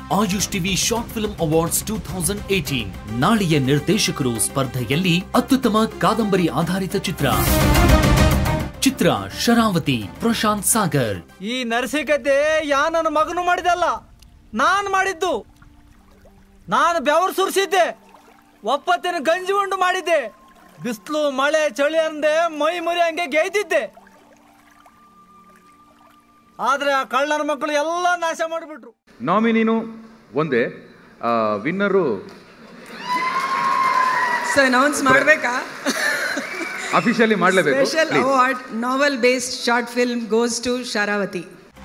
AYUSH TV short film awards two thousand eighteen ನಾಳೆಯ ನಿರ್ದೇಶಕರು ಸ್ಪರ್ಧೆಯಲ್ಲಿ ಅತ್ಯುತ್ತಮ ಕಾದಂಬರಿ ಆಧಾರಿತ ಚಿತ್ರ ಚಿತ್ರ ಶರಾವತಿ ಪ್ರಶಾಂತ್ ಸಾಗರ್ ಈ ನರಸಿಕತೆ ಯಾ ನನ್ನ ಮಗನು ಮಾಡಿದಲ್ಲ ನಾನು ಮಾಡಿದ್ದು ನಾನು ಬೆವರು ಸುರಿಸಿದ್ದೆ ಒಪ್ಪತ್ತಿನ ಗಂಜಿ ಉಂಡು ಮಾಡಿದ್ದೆ ಬಿಸಿಲು ಮಳೆ ಚಳಿ ಅಂದೆ ಮೈ ಮುರಿ ಹಂಗೆ ಗೆಯ್ದಿದ್ದೆ ಆದ್ರೆ ಆ ಕಳ್ಳನ ಮಕ್ಕಳು ಎಲ್ಲ ನಾಶ ಮಾಡಿಬಿಟ್ರು ನಾಮಿನಿನು ಒಂದೇ ವಿನ್ನರು ಸೊ ಅನೌನ್ಸ್ ಮಾಡಬೇಕಾ ಅಫಿಷಿಯಲಿ ಮಾಡಲೇಬೇಕು special award novel based short film goes to Sharavathi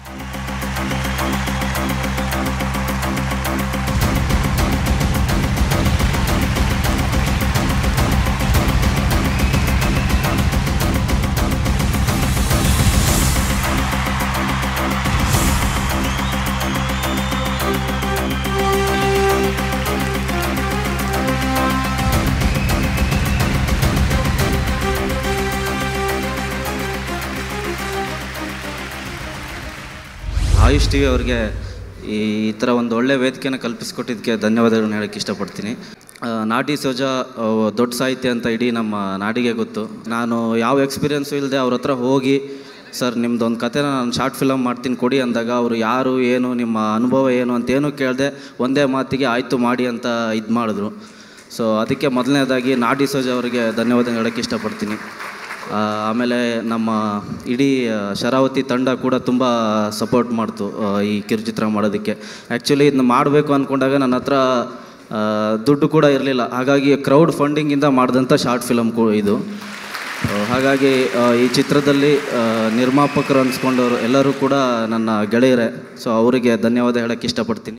Ayush TV ಅವ್ರಿಗೆ ಈ ಥರ ಒಂದು ಒಳ್ಳೆ ವೇದಿಕೆನ ಕಲ್ಪಿಸಿಕೊಟ್ಟಿದ್ದಕ್ಕೆ ಧನ್ಯವಾದಗಳನ್ನ ಹೇಳಕ್ಕೆ ಇಷ್ಟಪಡ್ತೀನಿ ಆ, ನಾಟಿ ಸೋಜ ಆ, ದೊಡ್ಡ ಸಾಹಿತ್ಯ ಅಂತ ಇಡೀ ನಮ್ಮ ನಾಡಿಗೆ ಗೊತ್ತು ನಾನು ಯಾವ ಎಕ್ಸ್ಪೀರಿಯೆನ್ಸು ಇಲ್ಲದೆ ಅವ್ರ ಹತ್ರ ಹೋಗಿ ಸರ್ ನಿಮ್ದು ಒಂದು ಕಥೆನ ನಾನು ಶಾರ್ಟ್ ಫಿಲಮ್ ಮಾಡ್ತೀನಿ ಕೊಡಿ ಅಂದಾಗ ಅವರು ಯಾರು ಏನು ನಿಮ್ಮ ಅನುಭವ ಏನು ಅಂತ ಏನೂ ಕೇಳದೆ ಒಂದೇ ಮಾತಿಗೆ ಆಯಿತು ಮಾಡಿ ಅಂತ ಇದು ಮಾಡಿದ್ರು ಸೊ ಅದಕ್ಕೆ ಮೊದಲನೇದಾಗಿ ನಾಟಿ ಸೋಜ ಅವರಿಗೆ ಧನ್ಯವಾದ ಹೇಳೋಕ್ಕೆ ಇಷ್ಟಪಡ್ತೀನಿ ಆ, ಆಮೇಲೆ ನಮ್ಮ ಇಡೀ ಆ, ಶರಾವತಿ ತಂಡ ಕೂಡ ತುಂಬ ಸಪೋರ್ಟ್ ಮಾಡ್ತು ಆ, ಈ ಕಿರುಚಿತ್ರ ಮಾಡೋದಕ್ಕೆ ಆ್ಯಕ್ಚುಲಿ ಇದನ್ನ ಮಾಡಬೇಕು ಅಂದ್ಕೊಂಡಾಗ ನನ್ನ ಹತ್ರ ಆ, ದುಡ್ಡು ಕೂಡ ಇರಲಿಲ್ಲ ಹಾಗಾಗಿ ಕ್ರೌಡ್ ಫಂಡಿಂಗಿಂದ ಮಾಡಿದಂಥ ಶಾರ್ಟ್ ಫಿಲಮ್ ಕೂ ಇದು ಆ, ಹಾಗಾಗಿ ಆ, ಈ ಚಿತ್ರದಲ್ಲಿ ಆ, ನಿರ್ಮಾಪಕರು ಅನ್ಸ್ಕೊಂಡವರು ಎಲ್ಲರೂ ಕೂಡ ನನ್ನ ಗೆಳೆಯರೇ ಸೊ ಅವರಿಗೆ ಧನ್ಯವಾದ ಹೇಳೋಕ್ಕೆ ಇಷ್ಟಪಡ್ತೀನಿ